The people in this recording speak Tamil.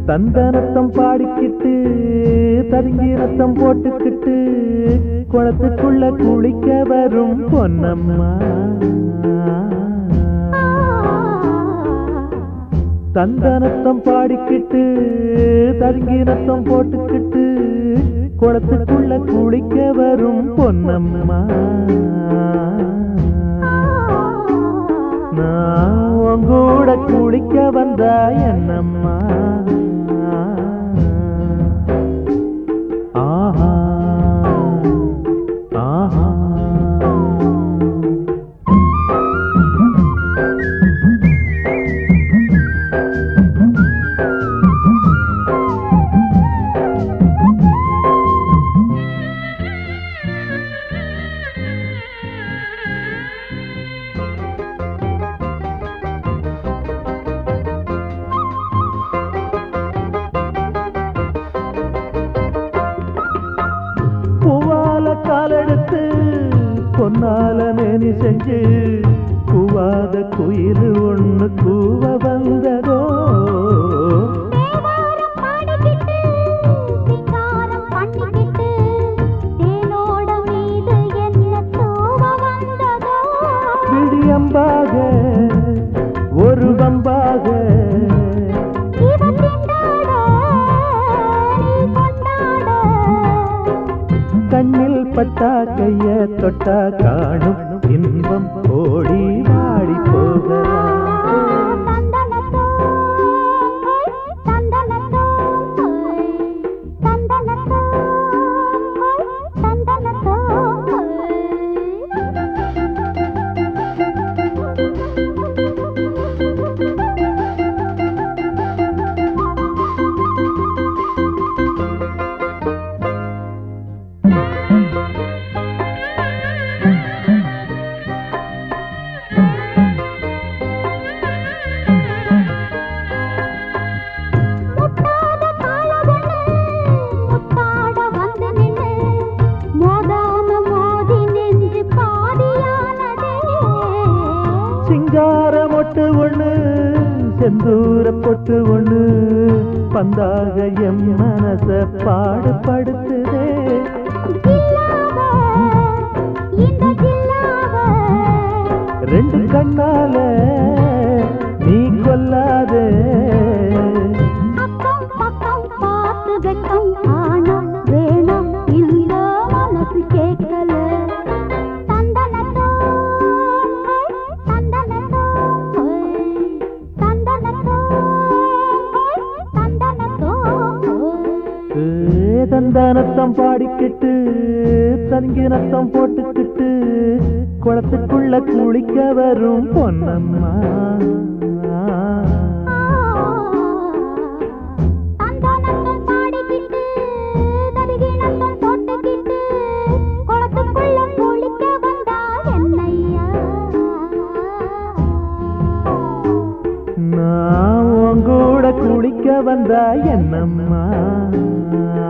தந்தனத்தம் பாடிக்கிட்டு ததுங்கி ரத்தம் போட்டுக்கிட்டு குளத்துக்குள்ள குளிக்க வரும் பொன்னம்மா தந்தனத்தம் பாடிக்கிட்டு ததுங்கி ரத்தம் போட்டுக்கிட்டு குளத்துக்குள்ள குளிக்க வரும் பொன்னம்மா நான் உங்கூட குளிக்க வந்தா என்னம்மா ஆஹா ஆஹா பூவால காலெடுத்து பொன்னால மேனி செஞ்சு கூவாத குயில் ஒண்ணு கூவ வந்ததோ தேவாரம் பாடிக்கிட்டு சிங்காரம் பண்ணிக்கிட்டு தேனோட மீது என்ன தூவ வந்ததோ விடியம்பாக ஒரு வம்பாக இவன் திண்டாட நீ கொண்டாட கண்ணில் பட்டா கைய தொட்டா காணும் இன்பம் ஓடி வாடி போகலாம் தந்தனத்தோ தந்தனத்தோ தந்தனத்தோ தந்தனத்தோ முட்டாத காலவண்ணு முட்டாட வந்து நின்னு மோதாம மோதி நின்று பாதியானதே சிங்கார மொட்டு ஒண்ணு செந்தூர பொட்டு ஒண்ணு பந்தாக எம் மனச பாடுபடுத்துதே ஜில்லாவ இந்த ஜில்லாவ ரெண்டு கண்ணால நீ கொல்லாதே அக்கம் பக்கம் பார்த்து வெட்கம் ஆனா வேணாம் இந்த மனசு கேட்கல தந்தனத்தோ தந்தனத்தோ தந்தனத்தோ தந்தனத்தோ ஏ, தந்தானத்தம் பாடிக்கிட்டு தங்கினத்தம் போட்டுக்கிட்டு குளத்துக்குள்ள குளிக்க வரும் பொன்னம்மா தந்தானத்தம் பாடிக்கிட்டு தருகினத்தம் போட்டுக்கிட்டு குளத்துக்குள்ள குளிக்க வந்தா என்னையா நான் உன் கூட குளிக்க வந்தா என்னம்மா